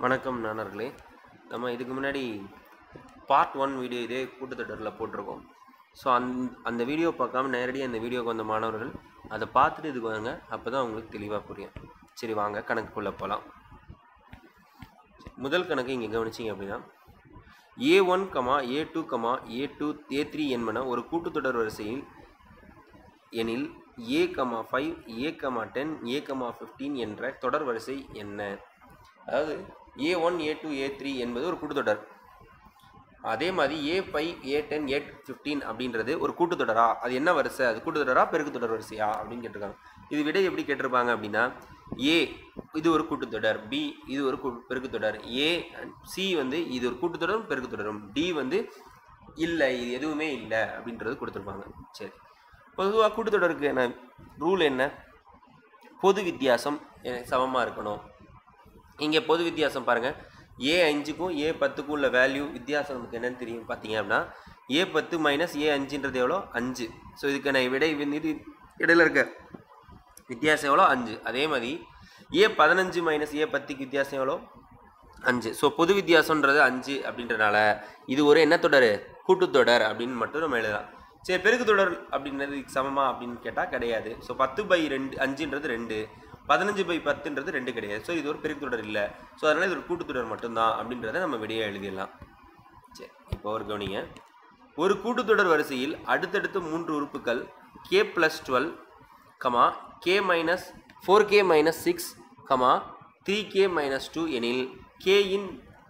வணக்கம் நண்பர்களே நம்ம இதுக்கு முன்னாடி பார்ட் ஒன் வீடியோ இதே கூட்டத்தொடரில் போட்டிருக்கோம் ஸோ அந் அந்த வீடியோ பார்க்காம நேரடியாக இந்த வீடியோக்கு வந்த மாணவர்கள் அதை பார்த்துட்டு இதுக்கு வாங்க அப்போ தான் உங்களுக்கு தெளிவாக புரியும் சரி வாங்க கணக்குக்குள்ளே போகலாம் முதல் கணக்கு இங்கே கவனிச்சிங்க அப்படின்னா A one comma A two comma A two A three என்பன ஒரு கூட்டுத்தொடர் வரிசையில் எனில் A comma five A comma ten A comma fifteen என்ற தொடர் வரிசை என்ன அதாவது A one A two A three என்பது ஒரு கூட்டுத்தொடர் அதே மாதிரி A five A ten A fifteen அப்படின்றது ஒரு கூட்டுத்தொடரா அது என்ன வரிசை அது கூட்டுத்தொடரா பெருக்குத்தொடர் வரிசையா அப்படின்னு கேட்டிருக்காங்க இது விடை எப்படி கேட்டிருப்பாங்க அப்படின்னா ஏ இது ஒரு கூட்டுத்தொடர் பி இது ஒரு கூ- பெருக்குத்தொடர் ஏ சி வந்து இது ஒரு கூட்டுத்தொடரும் பெருக்குத்தொடரும் டி வந்து இல்லை இது எதுவுமே இல்லை அப்படின்றது கொடுத்துருப்பாங்க சரி பொதுவாக கூட்டுத்தொடருக்கு என்ன ரூல் என்ன பொது வித்தியாசம் சமமாக இருக்கணும் இங்கே பொது வித்தியாசம் பாருங்கள் ஏ அஞ்சுக்கும் ஏ பத்துக்கும் உள்ள வேல்யூ வித்தியாசம் நமக்கு என்னன்னு தெரியும் பார்த்தீங்க அப்படின்னா ஏ பத்து மைனஸ் ஏ அஞ்சுன்றது எவ்வளோ அஞ்சு ஸோ இதுக்கான விடை வந்து இது இடையில இருக்க வித்தியாசம் எவ்வளோ அஞ்சு அதே மாதிரி ஏ பதினஞ்சு மைனஸ் ஏ பத்துக்கு வித்தியாசம் எவ்வளோ அஞ்சு ஸோ பொது வித்தியாசம்ன்றது அஞ்சு அப்படின்றனால இது ஒரு என்ன தொடர் கூட்டுத்தொடர் அப்படின்னு மட்டும் நம்ம எழுதலாம் சரி பெருக்கு தொடர் அப்படின்றது இதுக்கு சமமா அப்படின்னு கேட்டால் கிடையாது ஸோ பத்து பை ரெண்டு அஞ்சுன்றது ரெண்டு பதினஞ்சு பை பத்துன்றது ரெண்டு கிடையாது ஸோ இது ஒரு பெருக்கு தொடர் இல்லை ஸோ அதனால் இது ஒரு கூட்டுத்தொடர் மட்டும்தான் அப்படின்றத நம்ம விடையாக எழுதிடலாம் சரி இப்போ ஒரு கவனிங்க ஒரு கூட்டுத்தொடர் வரிசையில் அடுத்தடுத்து மூன்று உறுப்புகள் K plus twelve comma K minus four K minus six comma three K minus two எனில் கேயின்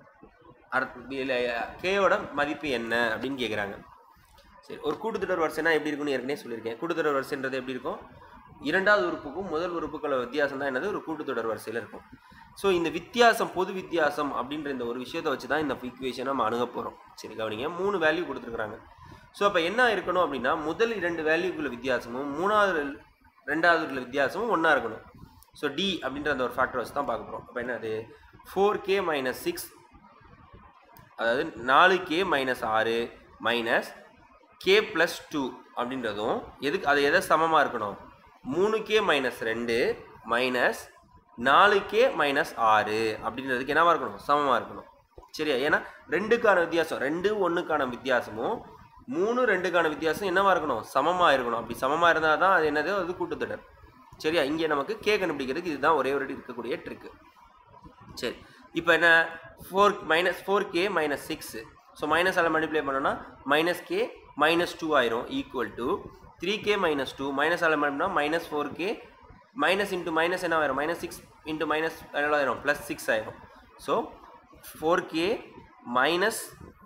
கேயோட மதிப்பு என்ன அப்படின்னு கேட்குறாங்க சரி ஒரு கூட்டுத்தொடர் வரிசைனா எப்படி இருக்கும்னு ஏற்கனவே சொல்லியிருக்கேன் கூட்டுத்தொடர் வரிசைன்றது எப்படி இருக்கும் இரண்டாவது உறுப்புக்கும் முதல் உறுப்புக்களோட வித்தியாசம் தான் என்னது ஒரு கூட்டுத்தொடர் வரிசையில் இருக்கும் ஸோ இந்த வித்தியாசம் பொது வித்தியாசம் அப்படின்ற இந்த ஒரு விஷயத்தை வச்சு தான் இந்த ஈக்குவேஷனை நம்ம அணுக போகிறோம் சரி கவனிங்க மூணு வேல்யூ கொடுத்துருக்குறாங்க ஸோ அப்போ என்ன இருக்கணும் அப்படின்னா முதல் இரண்டு வேல்யூக்குள்ள வித்தியாசமும் மூணாவது ரெண்டாவது உள்ள வித்தியாசமும் ஒன்றா இருக்கணும் ஸோ டி அப்படின்ற அந்த ஒரு ஃபேக்டர் வச்சு தான் பார்க்க போகிறோம் அப்போ என்னது ஃபோர் கே மைனஸ் சிக்ஸ் அதாவது நாலு கே மைனஸ் ஆறு மைனஸ் கே ப்ளஸ் டூ அப்படின்றதும் எதுக்கு அது எதை சமமாக இருக்கணும் மூணு கே மைனஸ் ரெண்டு மைனஸ் நாலு கே மைனஸ் ஆறு அப்படின்றதுக்கு என்னவா இருக்கணும் சமமாக இருக்கணும் சரியா ஏன்னா ரெண்டுக்கான வித்தியாசம் ரெண்டு ஒன்றுக்கான வித்தியாசமும் மூணு ரெண்டுக்கான வித்தியாசம் என்னவா இருக்கணும் சமமாக இருக்கணும் அப்படி சமமாக இருந்தால் தான் அது என்னது அது கூட்டுத்தொடர் சரியா இங்கே நமக்கு கே கண்டுபிடிக்கிறதுக்கு இதுதான் ஒரே ஒரு இருக்கக்கூடிய ட்ரிக்கு சரி இப்போ என்ன four minus four K minus six so minus அதில் மல்டிப்ளை பண்ணோன்னா மைனஸ் கே மைனஸ் டூ ஆயிரும் equal to three K minus two minus அதில் multiply minus four K minus into minus என்ன ஆயிரும் மைனஸ் சிக்ஸ் இன்ட்டு மைனஸ் எவ்வளோ ஆயிரும் plus six ஆயிரும் so four K minus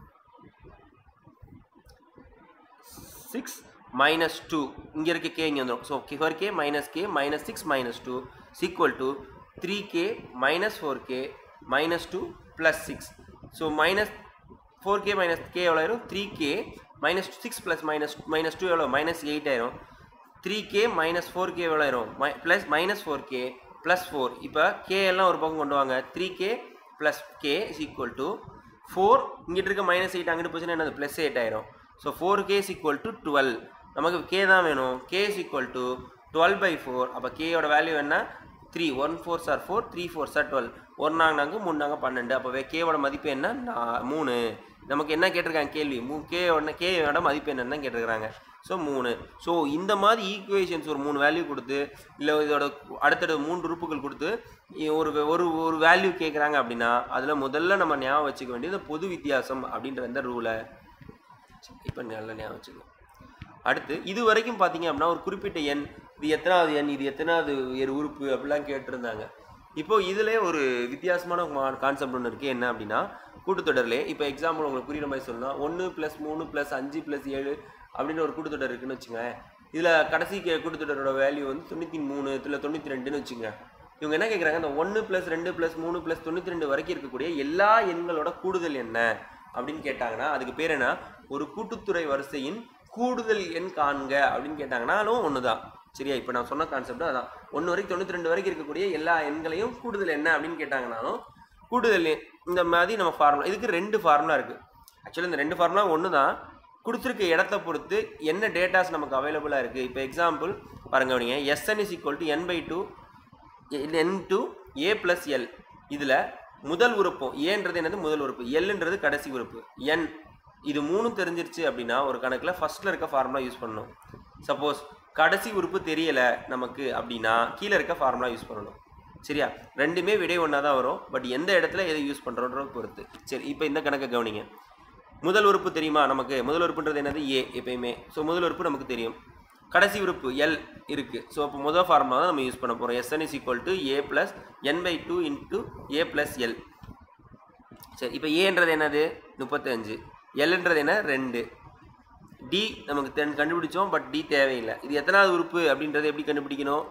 six minus two இங்கே இருக்க K இங்கே வந்துடும் so four K minus K minus six minus two is equal to three K minus four K minus two plus six so minus four K minus K எவ்வளோ ஆயிரும் three K minus six plus minus minus two எவ்வளோ minus eight ஆயிரும் three K minus four K எவ்வளோ ஆயிரும் மை plus minus four K plus four இப்போ K எல்லாம் ஒரு பக்கம் கொண்டு வாங்க three K plus K is equal to four இங்கிட்டு இருக்க மைனஸ் எயிட் அங்கிட்டு போச்சுன்னா என்னது ப்ளஸ் எயிட் ஆயிரும் so four K is equal to twelve நமக்கு கே தான் வேணும் K is equal to twelve by four அப்போ கேயோட வேல்யூ என்ன three one four sir four three four sir twelve ஒரு நாங்க மூணு நாங்க பன்னெண்டு அப்போ கேவோட மதிப்பு என்ன நா- மூணு நமக்கு என்ன கேட்டிருக்காங்க கேள்வி மூ கேயோட கேயோட மதிப்பு என்னன்னு தான் கேட்டிருக்காங்க ஸோ மூணு ஸோ இந்த மாதிரி ஈக்குவேஷன்ஸ் ஒரு மூணு வேல்யூ கொடுத்து இல்லை இதோட அடுத்தடுத்த மூன்று உறுப்புகள் கொடுத்து இ- ஒரு ஒரு ஒரு வேல்யூ கேட்குறாங்க அப்படின்னா அதில் முதல்ல நம்ம ஞாபகம் வச்சுக்க வேண்டியது பொது வித்தியாசம் அப்படின்ற அந்த ரூலை இப்போ நல்லா ஞாபகம் வச்சுக்கணும் அடுத்து இது வரைக்கும் பார்த்தீங்க அப்படின்னா ஒரு குறிப்பிட்ட எண் இது எத்தனாவது எண் இது எத்தனாவது ஒரு உறுப்பு அப்படிலாம் கேட்டிருந்தாங்க இப்போ இதிலே ஒரு வித்தியாசமான கான்செப்ட் ஒன்று இருக்குது என்ன அப்படின்னா கூட்டுத்தொடர்லே இப்போ எக்ஸாம்பிள் உங்களுக்கு புரியுற மாதிரி சொல்லணும் ஒன்று ப்ளஸ் மூணு ப்ளஸ் அஞ்சு ப்ளஸ் ஏழு அப்படின்னு ஒரு கூட்டுத்தொடர் இருக்குன்னு வச்சுங்க இதில் கடைசி கே- கூட்டுத்தொடரோட வேல்யூ வந்து தொண்ணூற்றி மூணு இல்லை தொண்ணூற்றி ரெண்டுன்னு வச்சுங்க இவங்க என்ன கேட்குறாங்க இந்த ஒன்று ப்ளஸ் ரெண்டு ப்ளஸ் மூணு ப்ளஸ் தொண்ணூற்றி ரெண்டு வரைக்கும் இருக்கக்கூடிய எல்லா எண்களோட கூடுதல் என்ன அப்படின்னு கேட்டாங்கன்னா அதுக்கு பேர் என்ன ஒரு கூட்டுத்துறை வரிசையின் கூடுதல் எண் காண்க அப்படின்னு கேட்டாங்கன்னாலும் ஒன்று தான் சரியா இப்போ நான் சொன்ன கான்செப்ட் அதான் ஒன்று வரைக்கும் தொண்ணூற்றி ரெண்டு வரைக்கும் இருக்கக்கூடிய எல்லா எண்களையும் கூடுதல் என்ன அப்படின்னு கேட்டாங்கனாலும் கூடுதல் எண் இந்த மாதிரி நம்ம ஃபார்முலா இதுக்கு ரெண்டு ஃபார்முலா இருக்குது ஆக்சுவலி இந்த ரெண்டு ஃபார்முலா ஒன்று தான் கொடுத்துருக்க இடத்த பொறுத்து என்ன டேட்டாஸ் நமக்கு அவைலபிளாக இருக்குது இப்போ எக்ஸாம்பிள் பாருங்க நீங்கள் SN is equal to n by two n to A plus L இதில் முதல் உறுப்பும் ஏன்றது என்னது முதல் உறுப்பு எல்ன்றது கடைசி உறுப்பு என் இது மூணும் தெரிஞ்சிருச்சு அப்படின்னா ஒரு கணக்கில் ஃபர்ஸ்ட்ல இருக்க ஃபார்முலா யூஸ் பண்ணணும் சப்போஸ் கடைசி உறுப்பு தெரியல நமக்கு அப்படின்னா கீழே இருக்க ஃபார்முலா யூஸ் பண்ணணும் சரியா ரெண்டுமே விடை ஒன்றா தான் வரும் பட் எந்த இடத்துல எதை யூஸ் பண்ணுறோன்ற பொறுத்து சரி இப்போ இந்த கணக்கை கவனிங்க முதல் உறுப்பு தெரியுமா நமக்கு முதல் உறுப்புன்றது என்னது ஏ எப்பயுமே ஸோ முதல் உறுப்பு நமக்கு தெரியும் கடைசி உறுப்பு எல் இருக்குது ஸோ அப்போ முதல் ஃபார்முலா தான் நம்ம யூஸ் பண்ண போகிறோம் SN is equal to A plus n by two into A plus L சரி இப்போ ஏன்றது என்னது முப்பத்தஞ்சு எல்ன்றது என்ன ரெண்டு டி நமக்கு தென் கண்டுபிடிச்சோம் பட் டி தேவையில்லை இது எத்தனாவது உறுப்பு அப்படின்றத எப்படி கண்டுபிடிக்கணும்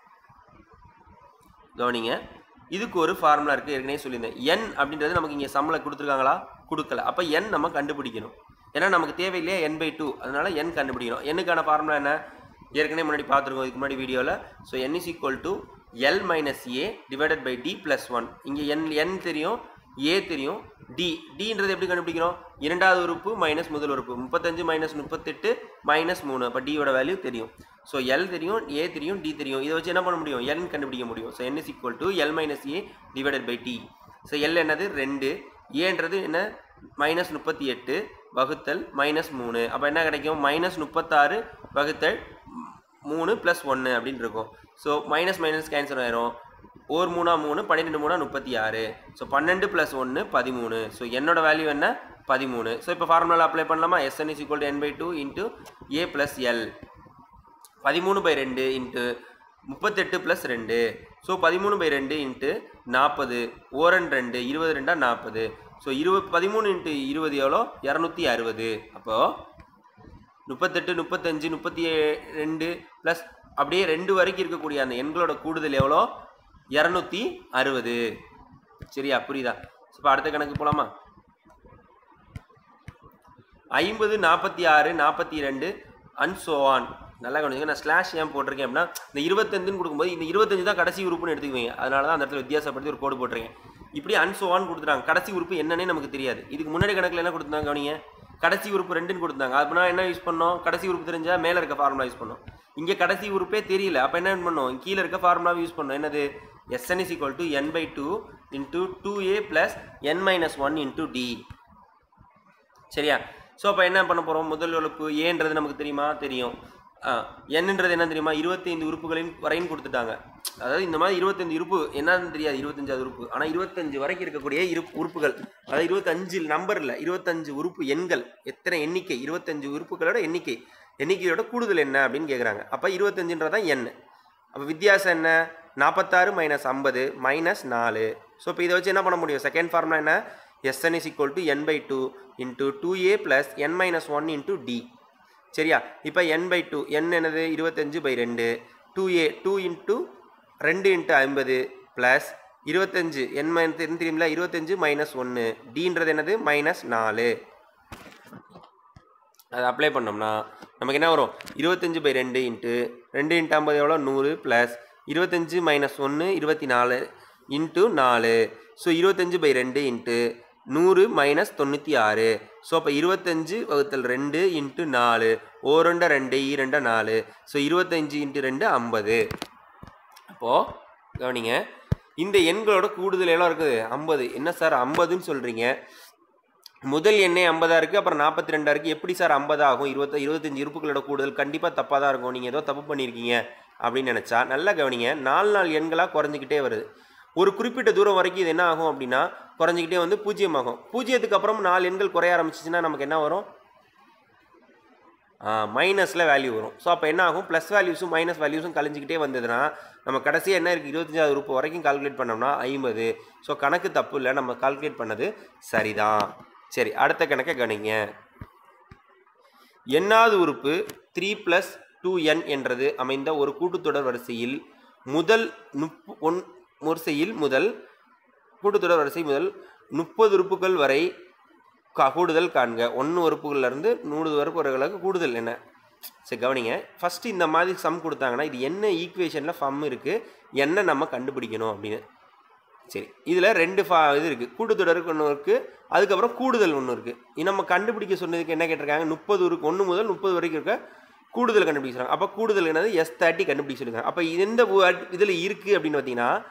கவனிங்க இதுக்கு ஒரு ஃபார்முலா இருக்குது ஏற்கனவே சொல்லியிருந்தேன் என் அப்படின்றது நமக்கு இங்கே சம்பளம் கொடுத்துருக்காங்களா கொடுக்கல அப்போ என் நம்ம கண்டுபிடிக்கணும் ஏன்னா நமக்கு தேவையில்லையா என் பை டூ அதனால என் கண்டுபிடிக்கணும் என்னுக்கான ஃபார்முலா என்ன ஏற்கனவே முன்னாடி பார்த்துருக்கோம் இதுக்கு முன்னாடி வீடியோவில் so n is equal to L minus A divided by D plus one இங்கே என் என் தெரியும் ஏ தெரியும் டி டின்றது எப்படி கண்டுபிடிக்கிறோம் இரண்டாவது உறுப்பு மைனஸ் முதல் உறுப்பு முப்பத்தஞ்சு மைனஸ் முப்பத்தெட்டு மைனஸ் மூணு அப்போ டியோட வேல்யூ தெரியும் ஸோ எல் தெரியும் ஏ தெரியும் டி தெரியும் இதை வச்சு என்ன பண்ண முடியும் எல் கண்டுபிடிக்க முடியும் so n is equal to L minus A divided by d so l என்னது ரெண்டு ஏன்றது என்ன மைனஸ் முப்பத்தி எட்டு வகுத்தல் மைனஸ் மூணு அப்போ என்ன கிடைக்கும் மைனஸ் முப்பத்தாறு வகுத்தல் மூணு ப்ளஸ் ஒன்று அப்படின்னு இருக்கும் ஸோ மைனஸ் மைனஸ் கேன்சல் ஆயிரும் ஒரு மூணா மூணு பன்னிரெண்டு மூணா முப்பத்தி ஆறு ஸோ பன்னெண்டு ப்ளஸ் ஒன்று பதிமூணு ஸோ என்னோட வேல்யூ என்ன பதிமூணு ஸோ இப்போ ஃபார்முலா அப்ளை பண்ணலாமா s n is equal to n by two into A plus l பதிமூணு பை ரெண்டு இன்ட்டு முப்பத்தெட்டு ப்ளஸ் ரெண்டு ஸோ பதிமூணு பை ரெண்டு இன்ட்டு நாற்பது ஓரன் ரெண்டு இருபது ரெண்டா நாற்பது ஸோ இருபது பதிமூணு இன்ட்டு இருபது எவ்வளோ இரநூத்தி அறுபது அப்போது முப்பத்தெட்டு முப்பத்தஞ்சு முப்பத்தி ஏ- ரெண்டு ப்ளஸ் அப்படியே ரெண்டு வரைக்கும் இருக்கக்கூடிய அந்த எண்களோட கூடுதல் எவ்வளோ இரநூத்தி அறுபது சரியா புரியுதா இப்போ அடுத்த கணக்கு போலாமா ஐம்பது நாற்பத்தி ஆறு நாற்பத்தி ரெண்டு அண்ட் சோவான் நல்லா கவனிச்சுங்க நான் ஸ்லாஷ் ஏன் போட்டிருக்கேன் அப்படின்னா இந்த இருபத்தஞ்சுன்னு கொடுக்கும்போது இந்த இருபத்தஞ்சு தான் கடைசி உறுப்புன்னு எடுத்துக்குவீங்க அதனால தான் அந்த இடத்துல வித்தியாசப்படுத்தி ஒரு கோடு போட்டிருக்கேன் இப்படி அன் சோவான் கொடுத்துட்டாங்க கடைசி உறுப்பு என்னன்னே நமக்கு தெரியாது இதுக்கு முன்னாடி கணக்கில் என்ன கொடுத்தாங்க கவனிங்க கடைசி உறுப்பு ரெண்டுன்னு கொடுத்தாங்க அப்படின்னா என்ன யூஸ் பண்ணோம் கடைசி உறுப்பு தெரிஞ்சா மேலே இருக்க ஃபார்முலா யூஸ் பண்ணோம் இங்கே கடைசி உறுப்பே தெரியல அப்போ என்ன பண்ணோம் கீழே இருக்க ஃபார்முலாவை யூஸ் பண்ணோம் என்னது s n is equal to n by two into two a plus n minus one into d சரியா ஸோ அப்போ என்ன பண்ண போகிறோம் முதல் உறுப்பு ஏன்றது நமக்கு தெரியுமா தெரியும் ஆ என்னன்றது என்ன தெரியுமா இருபத்தைந்து உறுப்புகளின் வரைன்னு கொடுத்துட்டாங்க அதாவது இந்த மாதிரி இருபத்தஞ்சு உறுப்பு என்னன்னு தெரியாது இருபத்தஞ்சாவது உறுப்பு ஆனால் இருபத்தஞ்சு வரைக்கும் இருக்கக்கூடிய இரு உறுப்புகள் அதாவது இருபத்தஞ்சு நம்பர் இல்லை இருபத்தஞ்சு உறுப்பு எண்கள் எத்தனை எண்ணிக்கை இருபத்தஞ்சு உறுப்புகளோட எண்ணிக்கை எண்ணிக்கையோட கூடுதல் என்ன அப்படின்னு கேட்குறாங்க அப்போ இருபத்தஞ்சுன்றதான் எண் அப்போ வித்தியாசம் என்ன நாற்பத்தாறு மைனஸ் ஐம்பது மைனஸ் நாலு ஸோ இப்போ இதை வச்சு என்ன பண்ண முடியும் செகண்ட் ஃபார்முலா என்ன s n is equal to n by two into two a plus n minus one into d சரியா இப்போ என் பை டூ என் என்னது இருபத்தஞ்சு பை ரெண்டு டூ ஏ டூ இன்ட்டு ரெண்டு இன்ட்டு ஐம்பது ப்ளஸ் இருபத்தஞ்சு என் மைனஸ் தெரியுமில்ல இருபத்தஞ்சு மைனஸ் ஒன்று டீன்றது என்னது மைனஸ் நாலு அதை அப்ளை பண்ணோம்னா நமக்கு என்ன வரும் இருபத்தஞ்சு பை ரெண்டு இன்ட்டு ரெண்டு இன்ட்டு ஐம்பது எவ்வளோ நூறு ப்ளஸ் இருபத்தஞ்சு மைனஸ் ஒன்று இருபத்தி நாலு இன்ட்டு நாலு ஸோ இருபத்தஞ்சு பை ரெண்டு இன்ட்டு நூறு மைனஸ் தொண்ணூற்றி ஆறு ஸோ அப்போ இருபத்தஞ்சு வகுத்தல் ரெண்டு இன்ட்டு நாலு ஓ ரெண்டா ரெண்டு ஈ ரெண்டா நாலு ஸோ இருபத்தஞ்சு இன்ட்டு ரெண்டு ஐம்பது அப்போது கவனிங்க இந்த எண்களோட கூடுதல் எவ்வளோ இருக்குது ஐம்பது என்ன சார் ஐம்பதுன்னு சொல்கிறீங்க முதல் எண்ணே ஐம்பதா இருக்குது அப்புறம் நாற்பத்தி ரெண்டா இருக்குது எப்படி சார் ஐம்பது ஆகும் இருபத்தி இருபத்தஞ்சு இருப்புகளோட கூடுதல் கண்டிப்பாக தப்பாக தான் இருக்கும் நீங்கள் ஏதோ தப்பு பண்ணியிருக்கீங்க அப்படின்னு நினச்சா நல்லா கவனிங்க நாலு நாலு எண்களாக குறைஞ்சிக்கிட்டே வருது ஒரு குறிப்பிட்ட தூரம் வரைக்கும் இது என்ன ஆகும் அப்படின்னா குறைஞ்சிக்கிட்டே வந்து பூஜ்ஜியம் ஆகும் பூஜ்ஜியத்துக்கு அப்புறம் நாலு எண்கள் குறைய ஆரம்பிச்சிச்சுன்னா நமக்கு என்ன வரும் மைனஸில் வேல்யூ வரும் ஸோ அப்போ என்ன ஆகும் ப்ளஸ் வேல்யூஸும் மைனஸ் வேல்யூஸும் கழிஞ்சிக்கிட்டே வந்ததுன்னா நம்ம கடைசியாக என்ன இருக்குது இருபத்தஞ்சாவது உறுப்பு வரைக்கும் கால்குலேட் பண்ணோம்னா ஐம்பது ஸோ கணக்கு தப்பு இல்லை நம்ம கால்குலேட் பண்ணது சரிதான் சரி அடுத்த கணக்கை கணிங்க எண்ணாவது உறுப்பு த்ரீ ப்ளஸ் டூ என் என்றது அமைந்த ஒரு கூட்டுத்தொடர் வரிசையில் முதல் முப் ஒன் வரிசையில் முதல் கூட்டுத்தொடர் வரிசை முதல் முப்பது உறுப்புகள் வரை கா கூடுதல் காண்க ஒன்று உறுப்புகள்லேருந்து நூறு உறுப்புகளுக்கு கூடுதல் என்ன சரி கவனிங்க ஃபஸ்ட்டு இந்த மாதிரி சம் கொடுத்தாங்கன்னா இது என்ன ஈக்குவேஷனில் ஃபம் இருக்குது என்ன நம்ம கண்டுபிடிக்கணும் அப்படின்னு சரி இதில் ரெண்டு ஃபா இது இருக்குது கூட்டுத்தொடருக்கு ஒன்று இருக்குது அதுக்கப்புறம் கூடுதல் ஒன்று இருக்குது இது நம்ம கண்டுபிடிக்க சொன்னதுக்கு என்ன கேட்டிருக்காங்க முப்பது இருக்கு ஒன்று முதல் முப்பது வரைக்கும் இருக்க கூடுதல் கண்டுபிடிக்க சொல்கிறாங்க அப்போ கூடுதல் என்னது எஸ் தேர்ட்டி கண்டுபிடிக்க சொல்லியிருக்காங்க அப்போ எந்த இதில் இருக்குது அப்படின்னு பார்த்தீங்கன்னா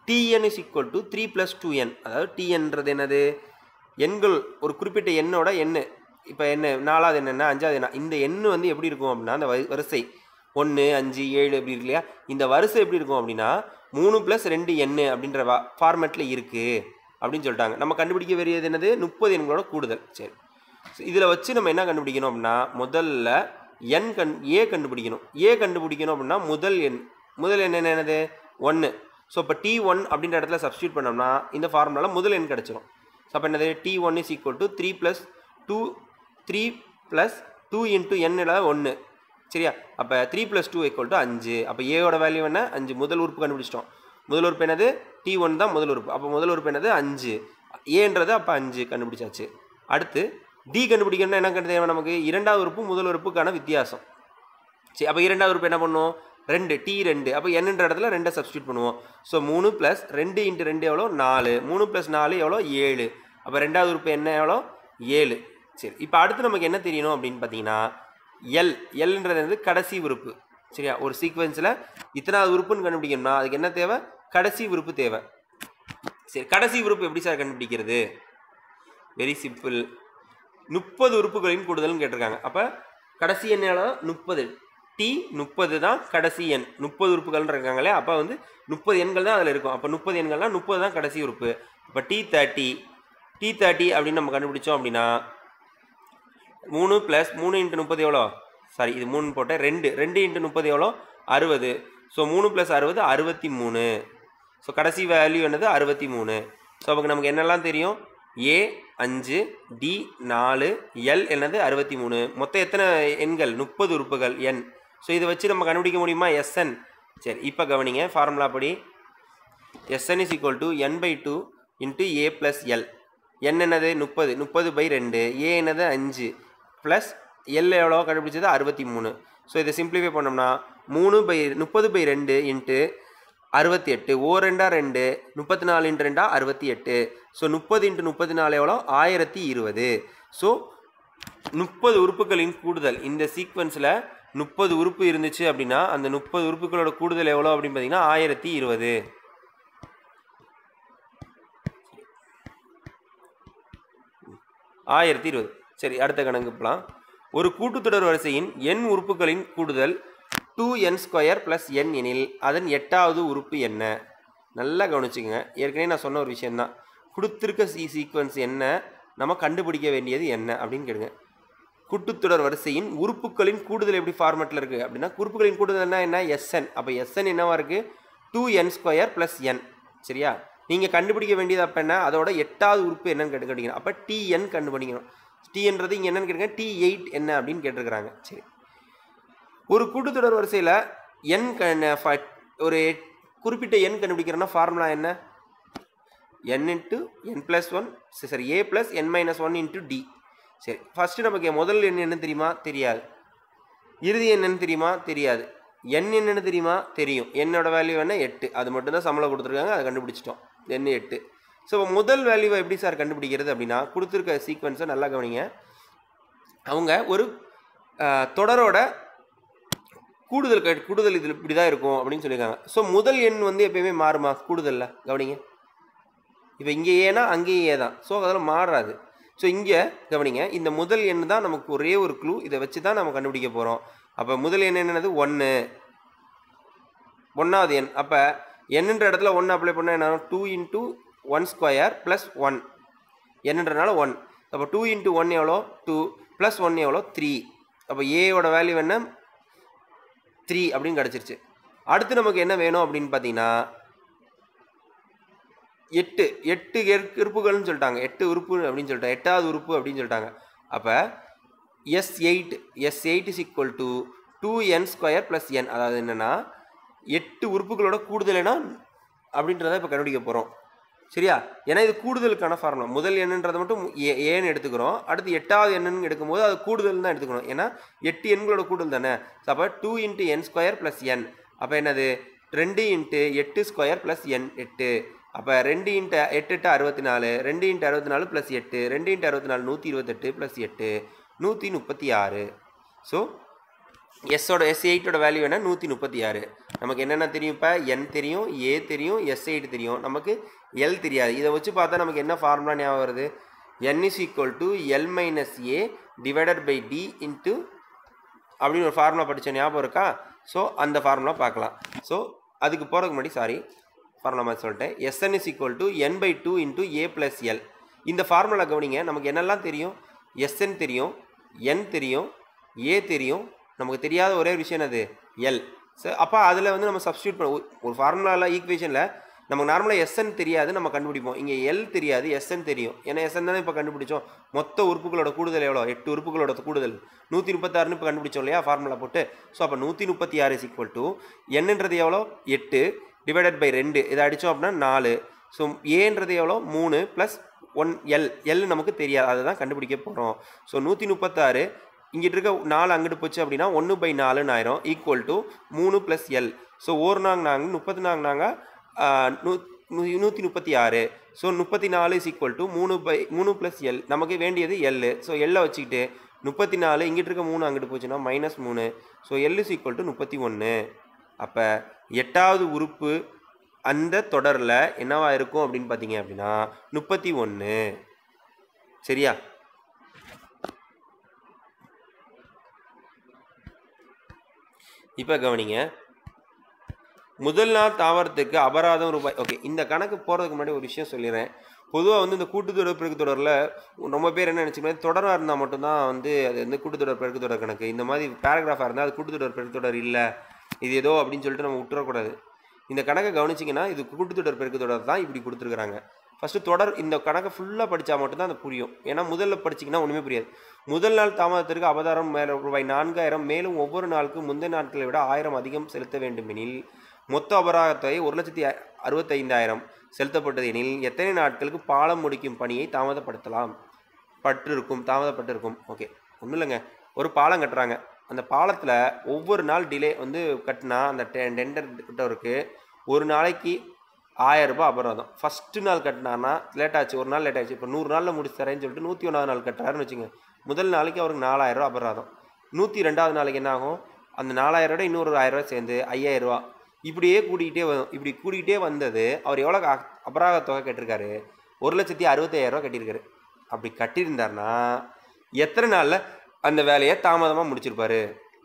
t n is equal to three plus two n அதாவது டிஎன்றது என்னது எண்கள் ஒரு குறிப்பிட்ட எண்ணோட எண்ணு இப்போ என்ன நாலாவது என்னென்ன அஞ்சாவது என்ன இந்த எண்ணு வந்து எப்படி இருக்கும் அப்படின்னா அந்த வரி- வரிசை ஒன்று அஞ்சு ஏழு அப்படி இருக்கு இல்லையா இந்த வரிசை எப்படி இருக்கும் அப்படின்னா மூணு ப்ளஸ் ரெண்டு எண்ணு அப்படின்ற வா ஃபார்மேட்டில் இருக்குது அப்படின்னு சொல்லிட்டாங்க நம்ம கண்டுபிடிக்க வேண்டியது என்னது முப்பது எண்களோட கூடுதல் சரி இதில் வச்சு நம்ம என்ன கண்டுபிடிக்கணும் அப்படின்னா முதல்ல எண் கண் ஏ கண்டுபிடிக்கணும் ஏ கண்டுபிடிக்கணும் அப்படின்னா முதல் எண் முதல் எண் என்ன என்னது ஒன்று ஸோ இப்போ டி ஒன் அப்படின்ற இடத்துல சப்ஸ்டியூட் பண்ணோம்னா இந்த ஃபார்முலாவில் முதல் எண் கிடச்சிரும் ஸோ அப்போ என்னது t one is equal to three plus two three plus two into எண்ணில் ஒன்று சரியா அப்போ three plus two equal to அஞ்சு அப்போ ஏயோட வேல்யூ என்ன அஞ்சு முதல் உறுப்பு கண்டுபிடிச்சிட்டோம் முதல் உறுப்பு என்னது டி ஒன் தான் முதல் உறுப்பு அப்போ முதல் உறுப்பு என்னது அஞ்சு ஏன்றது அப்போ அஞ்சு கண்டுபிடிச்சாச்சு அடுத்து டி கண்டுபிடிக்கணும்னா என்ன கண்டு தேவை நமக்கு இரண்டாவது உறுப்பு முதல் உறுப்புக்கான வித்தியாசம் சரி அப்போ இரண்டாவது உறுப்பு என்ன பண்ணுவோம் ரெண்டு டி ரெண்டு அப்போ என்னன்ற இடத்துல ரெண்டை சப்ஸ்டியூட் பண்ணுவோம் ஸோ மூணு ப்ளஸ் ரெண்டு இன்ட்டு ரெண்டு எவ்வளோ நாலு மூணு ப்ளஸ் நாலு எவ்வளோ ஏழு அப்போ ரெண்டாவது உறுப்பு என்ன எவ்வளோ ஏழு சரி இப்போ அடுத்து நமக்கு என்ன தெரியணும் அப்படின்னு பார்த்தீங்கன்னா எல் எல்ன்றது வந்து கடைசி உறுப்பு சரியா ஒரு சீக்வென்ஸில் இத்தனாவது உறுப்புன்னு கண்டுபிடிக்கணும்னா அதுக்கு என்ன தேவை கடைசி உறுப்பு தேவை சரி கடைசி உறுப்பு எப்படி சார் கண்டுபிடிக்கிறது வெரி சிம்பிள் முப்பது உறுப்புகளின் கூடுதல்னு கேட்டிருக்காங்க அப்போ கடைசி எண் எவ்வளோ முப்பது டி முப்பது தான் கடைசி எண் முப்பது உறுப்புகள்னு இருக்காங்களே அப்போ வந்து முப்பது எண்கள் தான் அதில் இருக்கும் அப்போ முப்பது எண்கள்னா முப்பது தான் கடைசி உறுப்பு இப்போ டி தேர்ட்டி டி தேர்ட்டி அப்படின்னு நம்ம கண்டுபிடிச்சோம் அப்படின்னா மூணு ப்ளஸ் மூணு இன்ட்டு முப்பது எவ்வளோ சாரி இது மூணு போட்டேன் ரெண்டு ரெண்டு இன்ட்டு முப்பது எவ்வளோ அறுபது ஸோ மூணு ப்ளஸ் அறுபது அறுபத்தி மூணு ஸோ கடைசி வேல்யூ என்னது அறுபத்தி மூணு ஸோ அப்போ நமக்கு என்னெல்லாம் தெரியும் ஏ அஞ்சு டி நாலு எல் என்னது அறுபத்தி மூணு மொத்தம் எத்தனை எண்கள் முப்பது உறுப்புகள் எண் ஸோ இதை வச்சு நம்ம கண்டுபிடிக்க முடியுமா எஸ்என் சரி இப்போ கவனிங்க ஃபார்முலா படி s n is equal to n by two into A plus l n என்னது முப்பது முப்பது பை ரெண்டு ஏ என்னது அஞ்சு ப்ளஸ் எல் எவ்வளோ கண்டுபிடிச்சது அறுபத்தி மூணு ஸோ இதை சிம்பிளிஃபை பண்ணோம்னா மூணு பை முப்பது பை ரெண்டு இன்ட்டு அறுபத்தி எட்டு ஓ ரெண்டா ரெண்டு முப்பத்தி நாலு இன்ட்டு ரெண்டா அறுபத்தி எட்டு ஸோ முப்பது இன்ட்டு முப்பத்தி நாலு எவ்வளோ ஆயிரத்தி இருபது ஸோ முப்பது உறுப்புகளின் கூடுதல் இந்த சீக்வன்ஸில் முப்பது உறுப்பு இருந்துச்சு அப்படின்னா அந்த முப்பது உறுப்புகளோட கூடுதல் எவ்வளோ அப்படின்னு பார்த்தீங்கன்னா ஆயிரத்தி இருபது ஆயிரத்தி இருபது சரி அடுத்த கணக்கு போகலாம் ஒரு கூட்டுத்தொடர் வரிசையின் எண் உறுப்புகளின் கூடுதல் two n square plus n எனில் அதன் எட்டாவது உறுப்பு என்ன நல்லா கவனிச்சுங்க ஏற்கனவே நான் சொன்ன ஒரு விஷயந்தான் கொடுத்துருக்க சி சீக்வன்ஸ் என்ன நம்ம கண்டுபிடிக்க வேண்டியது என்ன அப்படின்னு கேளுங்க கூட்டுத்தொடர் வரிசையின் உறுப்புகளின் கூடுதல் எப்படி ஃபார்மேட்டில் இருக்குது அப்படின்னா உறுப்புகளின் கூடுதல்னா என்ன எஸ்என் அப்போ எஸ்என் என்னவா இருக்குது two n square plus n சரியா நீங்கள் கண்டுபிடிக்க வேண்டியது அப்போ என்ன அதோட எட்டாவது உறுப்பு என்னன்னு கண்டுபிடிக்கணும் அப்போ டிஎன் கண்டுபிடிக்கணும் டிஎன்றது இங்கே என்னன்னு கேட்டுங்க டி எயிட் என்ன அப்படின்னு கேட்டிருக்கிறாங்க சரி ஒரு கூட்டுத்தொடர் வரிசையில் எண் க ஃப- ஒரு குறிப்பிட்ட எண் கண்டுபிடிக்கிறோன்னா ஃபார்முலா என்ன n into n plus one சரி a plus n minus one into d சரி ஃபஸ்ட்டு நமக்கு முதல் எண் என்ன தெரியுமா தெரியாது இறுதி எண் என்னன்னு தெரியுமா தெரியாது எண் என்னன்னு தெரியுமா தெரியும் என்னோட வேல்யூ என்ன எட்டு அது மட்டும்தான் சம்பளம் கொடுத்துருக்காங்க அதை கண்டுபிடிச்சிட்டோம் எண் எட்டு ஸோ முதல் வேல்யூவை எப்படி சார் கண்டுபிடிக்கிறது அப்படின்னா கொடுத்துருக்க சீக்வன்ஸை நல்லா கவனிங்க அவங்க ஒரு ஆஹ், தொடரோட கூடுதல் க- கூடுதல் இதில் இப்படி தான் இருக்கும் அப்படின்னு சொல்லியிருக்காங்க ஸோ முதல் எண் வந்து எப்பயுமே மாறுமா கூடுதலில் கவனிங்க இப்போ இங்கே ஏனா அங்கேயே ஏ தான் ஸோ அதெல்லாம் மாறாது ஸோ இங்கே கவனிங்க இந்த முதல் எண் தான் நமக்கு ஒரே ஒரு க்ளூ இதை வச்சு தான் நம்ம கண்டுபிடிக்க போகிறோம் அப்போ முதல் எண் என்னது ஒன்று ஒன்றாவது எண் அப்போ என்னன்ற இடத்துல ஒன்று அப்ளை பண்ணால் என்ன two into one square plus one என்னன்றனால ஒன் அப்போ டூ இன்ட்டு ஒன் எவ்வளோ டூ ப்ளஸ் ஒன் எவ்வளோ த்ரீ அப்போ ஏயோட வேல்யூ என்ன த்ரீ அப்படின்னு கிடச்சிருச்சு அடுத்து நமக்கு என்ன வேணும் அப்படின்னு பார்த்தீங்கன்னா எட்டு எட்டு எர்- உறுப்புகள்னு சொல்லிட்டாங்க எட்டு உறுப்பு அப்படின்னு சொல்லிட்டாங்க எட்டாவது உறுப்பு அப்படின்னு சொல்லிட்டாங்க அப்போ s eight s eight is equal to two n square plus n அதாவது என்னென்னா எட்டு உறுப்புகளோட கூடுதல்னா அப்படின்றத இப்போ கண்டுபிடிக்க போகிறோம் சரியா ஏன்னா இது கூடுதலுக்கான ஃபார்முலா முதல் எண்ணுன்றதை மட்டும் ஏ ஏன்னு எடுத்துக்கிறோம் அடுத்து எட்டாவது எண்ணுன்னு எடுக்கும்போது அது கூடுதல் தான் எடுத்துக்கணும் ஏன்னா எட்டு எண்களோட கூடுதல் தானே அப்போ two into n square plus n அப்போ என்னது ரெண்டு இன்ட்டு எட்டு ஸ்கொயர் ப்ளஸ் என் எட்டு அப்போ ரெண்டு இன்ட்டு எட்டு எட்டு அறுபத்தி நாலு ரெண்டு இன்ட்டு அறுபத்தி நாலு ப்ளஸ் எட்டு ரெண்டு இன்ட்டு அறுபத்தி நாலு நூற்றி இருபத்தெட்டு ப்ளஸ் எட்டு நூற்றி முப்பத்தி ஆறு ஸோ எஸ்ஸோட எஸ் எயிட்டோட வேல்யூ என்ன நூற்றி முப்பத்தி ஆறு நமக்கு என்னென்ன தெரியும் இப்போ என் தெரியும் ஏ தெரியும் எஸ் எயிட் தெரியும் நமக்கு எல் தெரியாது இதை வச்சு பார்த்தா நமக்கு என்ன ஃபார்முலா ஞாபகம் வருது n is equal to L minus A divided by d into அப்படின்னு ஒரு ஃபார்முலா படித்த ஞாபகம் இருக்கா ஸோ அந்த ஃபார்முலா பார்க்கலாம் ஸோ அதுக்கு போகிறதுக்கு முன்னாடி சாரி ஃபார்முலா மாதிரி சொல்லிட்டேன் s n is equal to n by two into A plus l இந்த ஃபார்முலா கவனிங்க நமக்கு என்னெல்லாம் தெரியும் எஸ்என் தெரியும் என் தெரியும் ஏ தெரியும் நமக்கு தெரியாத ஒரே விஷயம் என்னது எல் சார் அப்போ அதில் வந்து நம்ம சப்ஸ்டியூட் பண்ண ஒரு- ஒரு ஃபார்முலாவில் ஈக்குவேஷனில் நமக்கு நார்மலாக எஸ்என் தெரியாது நம்ம கண்டுபிடிப்போம் இங்கே எல் தெரியாது எஸ்என் தெரியும் ஏன்னா எஸ்என் தானே இப்போ கண்டுபிடிச்சோம் மொத்த உறுப்புகளோட கூடுதல் எவ்வளோ எட்டு உறுப்புகளோட கூடுதல் நூற்றி முப்பத்தாறுன்னு இப்போ கண்டுபிடிச்சோம் இல்லையா ஃபார்முலா போட்டு ஸோ அப்போ நூற்றி முப்பத்தி ஆறு இஸ் ஈக்குவல் டு என்னன்றது எவ்வளோ எட்டு டிவைடட் பை ரெண்டு இதை அடித்தோம் அப்படின்னா நாலு ஸோ ஏன்றது எவ்வளோ மூணு ப்ளஸ் ஒன் எல் எல் நமக்கு தெரியாது அதை தான் கண்டுபிடிக்க போகிறோம் ஸோ நூற்றி முப்பத்தாறு இங்கிட்டு இருக்க நாலு அங்கிட்டு போச்சு அப்படின்னா ஒன்று பை நாலுன்னு ஆயிரும் ஈக்குவல் டு மூணு ப்ளஸ் எல் ஸோ ஒரு நாங்க நாங்கள் முப்பத்தி நாங்க நாங்கள் நூ நூற்றி முப்பத்தி ஆறு ஸோ முப்பத்தி நாலு இஸ் ஈக்குவல் டு மூணு பை மூணு ப்ளஸ் எல் நமக்கு வேண்டியது எல் ஸோ எல்லை வச்சுக்கிட்டு முப்பத்தி நாலு இங்கிட்டு இருக்க மூணு அங்கிட்டு போச்சுன்னா மைனஸ் மூணு so l is equal to முப்பத்தி ஒன்று அப்போ எட்டாவது உறுப்பு அந்த தொடரில் என்னவா இருக்கும் அப்படின்னு பார்த்தீங்க அப்படின்னா முப்பத்தி ஒன்று சரியா இப்போ கவனிங்க முதல் நாள் தாவரத்துக்கு அபராதம் ரூபாய் ஓகே இந்த கணக்கு போகிறதுக்கு முன்னாடி ஒரு விஷயம் சொல்லிடுறேன் பொதுவாக வந்து இந்த கூட்டுத்தொடர் பெருக்கு தொடரில் ரொம்ப பேர் என்ன நினச்சிக்கணும் தொடராக இருந்தால் மட்டும்தான் வந்து அது வந்து கூட்டுத்தொடர் பெருக்கு தொடர் கணக்கு இந்த மாதிரி பேராகிராஃபாக இருந்தால் அது கூட்டுத்தொடர் பெருக்கு தொடர் இல்லை இது ஏதோ அப்படின்னு சொல்லிட்டு நம்ம விட்டுறக்கூடாது இந்த கணக்கை கவனிச்சிங்கன்னா இது கூட்டுத்தொடர் பெருக்கு தொடர் தான் இப்படி கொடுத்துருக்குறாங்க ஃபஸ்ட்டு தொடர் இந்த கணக்கை ஃபுல்லாக படித்தா மட்டும்தான் அது புரியும் ஏன்னா முதல்ல படிச்சிங்கன்னா ஒன்றுமே புரியாது முதல் நாள் தாமதத்திற்கு அபதாரம் மேலே ரூபாய் நான்காயிரம் மேலும் ஒவ்வொரு நாளுக்கும் முந்தைய நாட்களை விட ஆயிரம் அதிகம் செலுத்த வேண்டுமெனில் மொத்த அபராதத்தை ஒரு லட்சத்தி அ- அறுபத்தைந்தாயிரம் செலுத்தப்பட்டது எனில் எத்தனை நாட்களுக்கு பாலம் முடிக்கும் பணியை தாமதப்படுத்தலாம் பட்டிருக்கும் தாமதப்பட்டிருக்கும் ஓகே ஒன்றும் இல்லைங்க ஒரு பாலம் கட்டுறாங்க அந்த பாலத்தில் ஒவ்வொரு நாள் டிலே வந்து கட்டினா அந்த டெண்டர் கிட்டவருக்கு ஒரு நாளைக்கு ஆயிரம் ரூபாய் அபராதம் ஃபஸ்ட்டு நாள் கட்டினான்னா லேட் ஆச்சு ஒரு நாள் லேட் ஆச்சு இப்போ நூறு நாளில் முடிச்சு தரேன்னு சொல்லிட்டு நூற்றி ஒன்றாவது நாள் கட்டுறாருன்னு வச்சுங்க முதல் நாளைக்கு அவருக்கு நாலாயிரம் ரூபாய் அபராதம் நூற்றி ரெண்டாவது நாளைக்கு என்ன ஆகும் அந்த நாலாயிரம் விட இன்னொரு ஆயிரம் ரூபாய் சேர்ந்து ஐயாயிரம் ரூபாய் இப்படியே கூட்டிகிட்டே வரும் இப்படி கூட்டிகிட்டே வந்தது அவர் எவ்வளோ அ- அபராத தொகை கட்டிருக்காரு ஒரு லட்சத்தி அறுபத்தாயிரம் ரூபாய் கட்டியிருக்காரு அப்படி கட்டியிருந்தாருன்னா எத்தனை நாளில் அந்த வேலையை தாமதமாக முடிச்சிருப்பாரு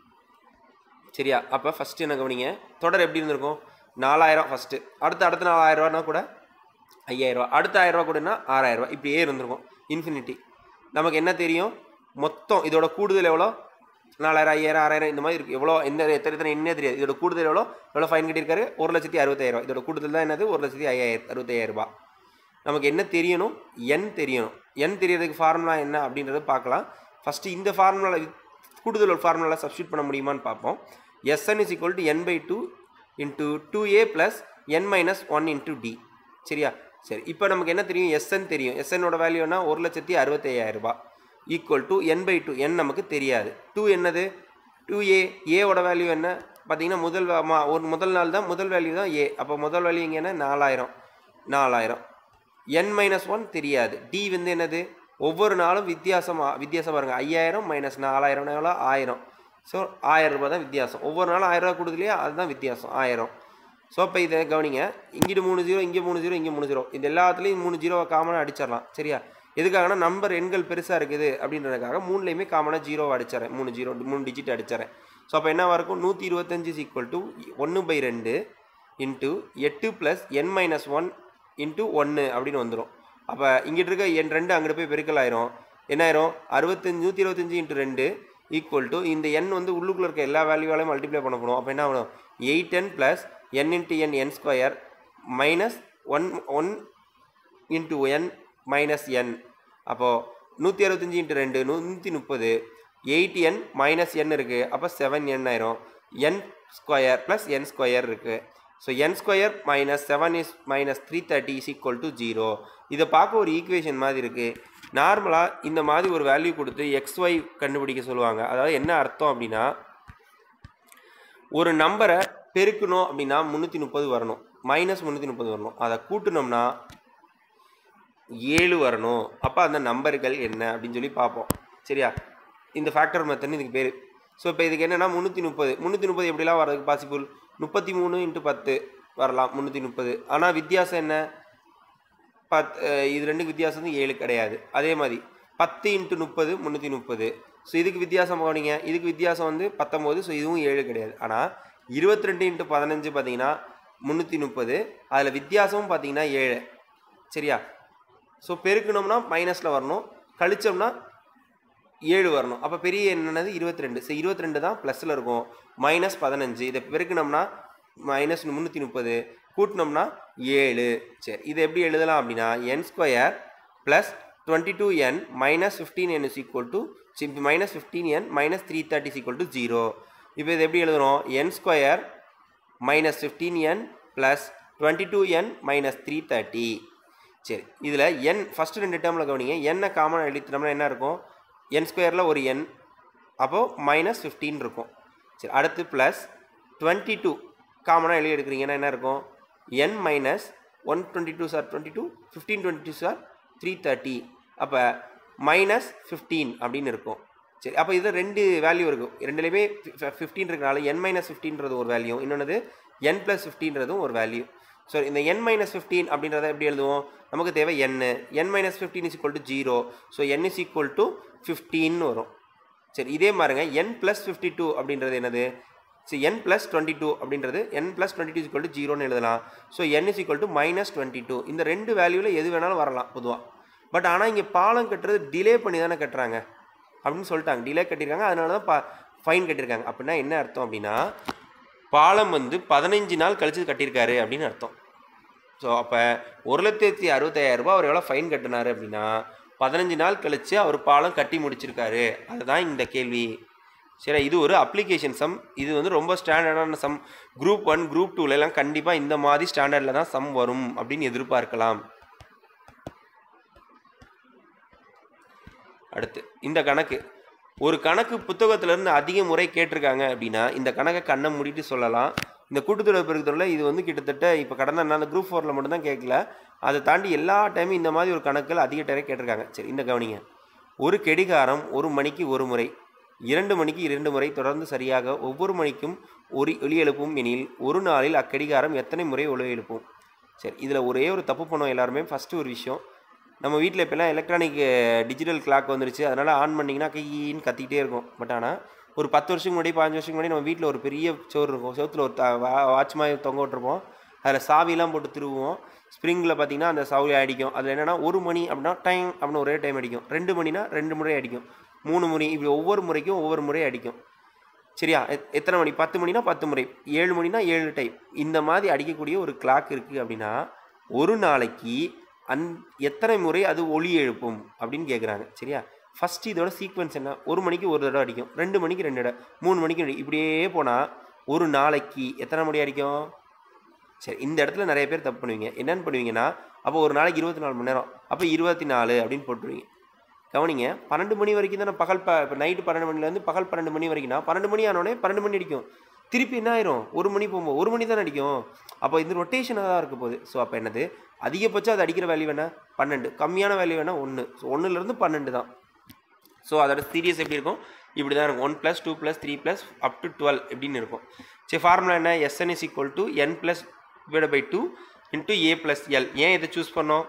சரியா அப்போ ஃபஸ்ட்டு என்ன கவனிங்க தொடர் எப்படி இருந்திருக்கும் நாலாயிரம் ஃபஸ்ட்டு அடுத்து அடுத்த நாலாயிரம் ரூபானா கூட ஐயாயிரம் ரூபா அடுத்த ஆயிரம் ரூபா கூடனா ஆறாயிரம் ரூபா இப்படியே இருந்திருக்கும் இன்ஃபினிட்டி நமக்கு என்ன தெரியும் மொத்தம் இதோட கூடுதல் எவ்வளோ நாலாயிரம் ஐயாயிரம் ஆறாயிரம் இந்த மாதிரி இருக்குது எவ்வளோ எந்த எத்தனை எத்தனை என்ன தெரியாது இதோட கூடுதல் எவ்வளோ எவ்வளோ ஃபைன் கட்டியிருக்காரு ஒரு லட்சத்தி அறுபத்தாயிரம் இதோட கூடுதல் தான் என்னது ஒரு லட்சத்தி ஐயாயிரம் அறுபத்தாயிரம் ரூபாய் நமக்கு என்ன தெரியணும் என் தெரியணும் என் தெரியறதுக்கு ஃபார்முலா என்ன அப்படின்றத பார்க்கலாம் ஃபஸ்ட்டு இந்த ஃபார்முலாவில் கூடுதல் ஒரு ஃபார்முலாவில் சப்ஸ்டியூட் பண்ண முடியுமான்னு பார்ப்போம் s n is equal to n by two into two a plus n minus one into d சரியா சரி இப்போ நமக்கு என்ன தெரியும் எஸ்என் தெரியும் எஸ்என்னோட வேல்யூனா ஒரு லட்சத்தி அறுபத்தையாயிரம் ரூபாய் equal to n by two n நமக்கு தெரியாது டூ என்னது டூ ஏ ஏவோட வேல்யூ என்ன பார்த்தீங்கன்னா முதல் வா- மா- ஒரு முதல் நாள் தான் முதல் வேல்யூ தான் ஏ அப்போ முதல் வேல்யூ இங்கே என்ன நாலாயிரம் நாலாயிரம் என் மைனஸ் ஒன் தெரியாது டி வந்து என்னது ஒவ்வொரு நாளும் வித்தியாசமா வித்தியாசம் பாருங்க ஐயாயிரம் மைனஸ் நாலாயிரம் எவ்வளோ ஆயிரம் ஸோ ஆயிரம் ரூபாய் தான் வித்தியாசம் ஒவ்வொரு நாளும் ஆயிரம் ரூபாய் கொடுக்கலையா அதுதான் வித்தியாசம் ஆயிரம் ஸோ இப்போ இதை கவனிங்க இங்கிட்டு மூணு ஜீரோ இங்கே மூணு ஜீரோ இங்கே மூணு ஜீரோ இது எல்லாத்துலேயும் மூணு ஜீரோவை காமனாக அடிச்சிடலாம் சரியா எதுக்காகனா நம்பர் எண்கள் பெருசாக இருக்குது அப்படின்றதுக்காக மூணுலேயுமே காமனாக ஜீரோவை அடிச்சிடறேன் மூணு ஜீரோ மூணு டிஜிட் அடிச்சிடறேன் ஸோ அப்போ என்னவா இருக்கும் நூற்றி இருபத்தஞ்சு ஈக்குவல் டு ஒன்று பை ரெண்டு இன்ட்டு எட்டு plus n minus one into ஒன்று அப்படின்னு வந்துடும் அப்போ இங்கிட்டு இருக்க என் ரெண்டு அங்கிட்டு போய் பெருக்கல் ஆயிரும் என்ன ஆயிரும் அறுபத்தஞ்சு நூற்றி இருபத்தஞ்சு இன்ட்டு ரெண்டு ஈக்குவல் டு இந்த எண் வந்து உள்ளுக்குள்ள இருக்க எல்லா வேல்யூவாலையும் மல்டிப்ளை பண்ண போகிறோம் அப்போ என்ன ஆகணும் eight n plus n into n n square minus one one into n minus n அப்போது நூற்றி அறுபத்தஞ்சி இன்ட்டு ரெண்டு நூற்றி முப்பது எயிட் என் மைனஸ் என் இருக்குது அப்போ செவன் என் ஆயிரும் n square plus n square இருக்குது so n square minus seven is minus three thirty is equal to zero இதை பார்க்க ஒரு ஈக்குவேஷன் மாதிரி இருக்குது நார்மலாக இந்த மாதிரி ஒரு வேல்யூ கொடுத்து எக்ஸ் ஒய் கண்டுபிடிக்க சொல்லுவாங்க அதாவது என்ன அர்த்தம் அப்படின்னா ஒரு நம்பரை பெருக்கணும் அப்படின்னா முந்நூற்றி முப்பது வரணும் மைனஸ் முந்நூற்றி முப்பது வரணும் அதை கூட்டினோம்னா ஏழு வரணும் அப்போ அந்த நம்பர்கள் என்ன அப்படின்னு சொல்லி பார்ப்போம் சரியா இந்த ஃபேக்டர் மெத்தட்னு இதுக்கு பேர் ஸோ இப்போ இதுக்கு என்னென்னா முந்நூற்றி முப்பது முந்நூற்றி முப்பது எப்படிலாம் வரதுக்கு பாசிபிள் முப்பத்தி மூணு இன்ட்டு பத்து வரலாம் முந்நூற்றி முப்பது ஆனால் வித்தியாசம் என்ன பத் அஹ் இது ரெண்டுக்கு வித்தியாசம் வந்து ஏழு கிடையாது அதே மாதிரி பத்து இன்ட்டு முப்பது முந்நூற்றி முப்பது ஸோ இதுக்கு வித்தியாசம் கவனிங்க இதுக்கு வித்தியாசம் வந்து பத்தொம்போது ஸோ இதுவும் ஏழு கிடையாது ஆனால் இருபத்தி ரெண்டு இன்ட்டு பதினஞ்சு பார்த்தீங்கன்னா முந்நூற்றி முப்பது அதில் வித்தியாசமும் பார்த்தீங்கன்னா ஏழு சரியா ஸோ பெருக்கணும்னா மைனஸில் வரணும் கழிச்சோம்னா ஏழு வரணும் அப்போ பெரிய என்னது இருபத்தி ரெண்டு ஸோ இருபத்தி ரெண்டு தான் ப்ளஸில் இருக்கும் மைனஸ் பதினஞ்சு இதை பெருக்கினோம்னா மைனஸ் முந்நூற்றி முப்பது கூட்டினோம்னா ஏழு சரி இதை எப்படி எழுதலாம் அப்படின்னா n square plus twenty two n minus fifteen n is equal to minus fifteen n minus three thirty equal to zero இப்போ இது எப்படி எழுதுறோம் n square minus fifteen n plus twenty two n minus three thirty சரி இதில் என் first ரெண்டு டேர்மில் கவனிங்க என்ன காமன் எழுதிட்டோம்னா என்ன இருக்கும் என் ஸ்கொயரில் ஒரு என் அப்போது மைனஸ் ஃபிஃப்டீன் இருக்கும் சரி அடுத்து ப்ளஸ் டுவெண்ட்டி டூ காமனாக எழுதி எடுக்கிறீங்கன்னா என்ன இருக்கும் n minus one twenty two sir twenty two fifteen twenty two sir three thirty அப்போ மைனஸ் ஃபிஃப்டீன் அப்படின்னு இருக்கும் சரி அப்போ இதில் ரெண்டு வேல்யூ இருக்கும் ரெண்டுலேயுமே ஃபிஃப்டீன் இருக்கனால என் மைனஸ் ஃபிஃப்டீன்றது ஒரு வேல்யூ இன்னொன்று என் ப்ளஸ் ஃபிஃப்டீன்றதும் ஒரு வேல்யூ ஸோ இந்த என் மைனஸ் ஃபிஃப்டீன் அப்படின்றத எப்படி எழுதுவோம் நமக்கு தேவை n n minus fifteen is equal to zero so n is equal to ஃபிஃப்டீன்னு வரும் சரி இதே மாதிரிங்க என் ப்ளஸ் ஃபிஃப்டி டூ அப்படின்றது என்னது so n plus twenty two அப்படின்றது n plus twenty two equal to ஜீரோன்னு எழுதலாம் so n is equal to minus twenty two இந்த ரெண்டு வேல்யூவில் எது வேணாலும் வரலாம் பொதுவாக பட் ஆனால் இங்கே பாலம் கட்டுறது டிலே பண்ணி தானே கட்டுறாங்க அப்படின்னு சொல்லிட்டாங்க டிலே கட்டியிருக்காங்க அதனால தான் பா ஃபைன் கட்டியிருக்காங்க அப்படின்னா என்ன அர்த்தம் அப்படின்னா பாலம் வந்து பதினஞ்சு நாள் கழிச்சு கட்டியிருக்காரு அப்படின்னு அர்த்தம் ஸோ அப்போ ஒரு லட்சத்தி அறுபத்தாயிரம் ரூபாய் அவர் எவ்வளோ ஃபைன் கட்டினாரு அப்படின்னா பதினஞ்சு நாள் கழித்து அவர் பாலம் கட்டி முடிச்சிருக்காரு அதுதான் இந்த கேள்வி சரி இது ஒரு அப்ளிகேஷன் சம் இது வந்து ரொம்ப ஸ்டாண்டர்டான சம் குரூப் ஒன் குரூப் டூலெலாம் கண்டிப்பாக இந்த மாதிரி ஸ்டாண்டர்டில் தான் சம் வரும் அப்படின்னு எதிர்பார்க்கலாம் அடுத்து இந்த கணக்கு ஒரு கணக்கு புத்தகத்திலேருந்து அதிக முறை கேட்டிருக்காங்க அப்படின்னா இந்த கணக்கை கண்ணை மூடிட்டு சொல்லலாம் இந்த கூட்டுத்தொடர் பெருக்குத்தொடரில் இது வந்து கிட்டத்தட்ட இப்போ கடந்த நான் அந்த குரூப் ஃபோரில் மட்டும்தான் கேட்கல அதை தாண்டி எல்லா டைமும் இந்த மாதிரி ஒரு கணக்கில் அதிக டைம் கேட்டிருக்காங்க சரி இந்த கவனிங்க ஒரு கெடிகாரம் ஒரு மணிக்கு ஒரு முறை இரண்டு மணிக்கு இரண்டு முறை தொடர்ந்து சரியாக ஒவ்வொரு மணிக்கும் ஒரு ஒலி எழுப்பும் எனில் ஒரு நாளில் அக்கடிகாரம் எத்தனை முறை ஒலி எழுப்பும் சரி இதில் ஒரே ஒரு தப்பு பண்ணுவோம் எல்லாருமே ஃபஸ்ட்டு ஒரு விஷயம் நம்ம வீட்டில் இப்போலாம் எலக்ட்ரானிக் டிஜிட்டல் கிளாக் வந்துருச்சு அதனால் ஆன் பண்ணிங்கன்னா கையின்னு கத்திக்கிட்டே இருக்கும் பட் ஆனால் ஒரு பத்து வருஷத்துக்கு முன்னாடி பதினஞ்சு வருஷத்துக்கு முன்னாடி நம்ம வீட்டில் ஒரு பெரிய சோறு இருக்கும் செவத்தில் ஒரு வாட்ச் மாதிரி தொங்க விட்டுருப்போம் அதில் சாவிலாம் போட்டு திருவுவோம் ஸ்ப்ரிங்கில் பார்த்தீங்கன்னா அந்த சாவி அடிக்கும் அதில் என்னென்னா ஒரு மணி அப்படின்னா டைம் அப்படின்னு ஒரே டைம் அடிக்கும் ரெண்டு மணினா ரெண்டு முறை அடிக்கும் மூணு மணி இப்படி ஒவ்வொரு முறைக்கும் ஒவ்வொரு முறை அடிக்கும் சரியா எத்- எத்தனை மணி பத்து மணினா பத்து முறை ஏழு மணினா ஏழு டைம் இந்த மாதிரி அடிக்கக்கூடிய ஒரு கிளாக் இருக்குது அப்படின்னா ஒரு நாளைக்கு அந் எத்தனை முறை அது ஒலி எழுப்பும் அப்படின்னு கேட்குறாங்க சரியா ஃபர்ஸ்ட் இதோட சீக்வன்ஸ் என்ன ஒரு மணிக்கு ஒரு தடவை அடிக்கும் ரெண்டு மணிக்கு ரெண்டு தடவை மூணு மணிக்கு ரெண்டு இப்படியே போனால் ஒரு நாளைக்கு எத்தனை மணி அடிக்கும் சரி இந்த இடத்துல நிறைய பேர் தப்பு பண்ணுவீங்க என்னென்னு பண்ணுவீங்கன்னா அப்போ ஒரு நாளைக்கு இருபத்தி நாலு மணி நேரம் அப்போ இருபத்தி நாலு அப்படின்னு போட்டுருவீங்க கவனிங்க பன்னெண்டு மணி வரைக்கும் தானே பகல் ப இப்போ நைட்டு பன்னெண்டு மணிலேருந்து பகல் பன்னெண்டு மணி வரைக்கும்னா பன்னெண்டு மணி ஆனோடனே பன்னெண்டு மணி அடிக்கும் திருப்பி என்ன ஆயிரும் ஒரு மணி போகும்போது ஒரு மணி தான் அடிக்கும் அப்போ இது ரொட்டேஷனாக தான் இருக்க போகுது ஸோ அப்போ என்னது அதிகபட்சம் அது அடிக்கிற வேல்யூ வேணா பன்னெண்டு கம்மியான வேல்யூ வேணா ஒன்று ஸோ ஒன்றுலேருந்து பன்னெண்டு தான் ஸோ அதோட சீரியஸ் எப்படி இருக்கும் இப்படி தான் இருக்கும் one plus two plus three plus up to twelve இப்படின்னு இருக்கும் சரி ஃபார்முலா என்ன s n is equal to n plus divide by two into A plus l ஏன் இதை சூஸ் பண்ணோம்